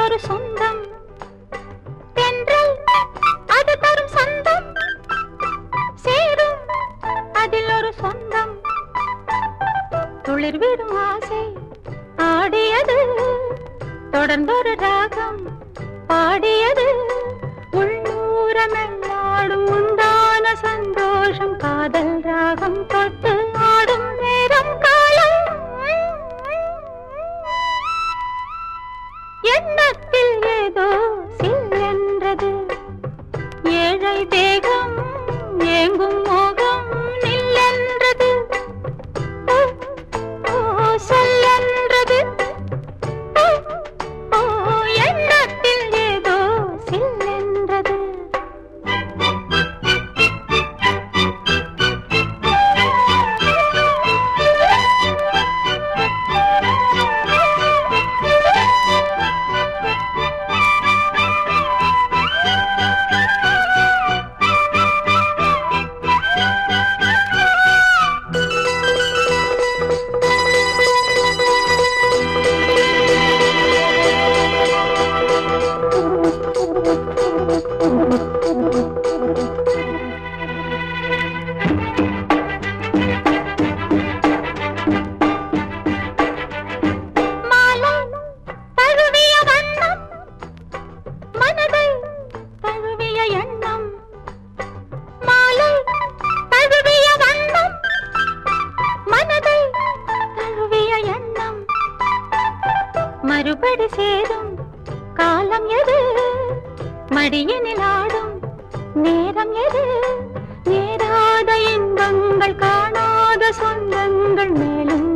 ஒரு சொந்தம் தென்றல் அது தரும் சொந்தம் சேரும் அதில் ஒரு சொந்தம் துளிர் விடும் ஆசை ஆடியது தொடர்ந்தொரு ராகம் பாடியது உள்ளூரமெல்லாடும் உண்டான சந்தோஷம் காதல் ராகம் தொட்டு ஆடும் நேரம் காலம் எண்ணத்தில் ஏதோ சில்லென்றது ஏழை தேகம் ஏங்கும் மோகம் நில்லென்றது ஓ, ஓ, சொல்லென்றது ஓ, ஓ, எண்ணத்தில் ஏதோ சில்லென்றது மாலை தழுவிய வண்ணம் மனதை தழுவிய எண்ணம் மாலை தழுவிய வண்ணம் மனதை தழுவிய எண்ணம் மறுபடி சேரும் காலம் எது மடியினில் ஆடும் நேரம் எது நேராத இன்பங்கள் காணாத சொந்தங்கள் மேலும்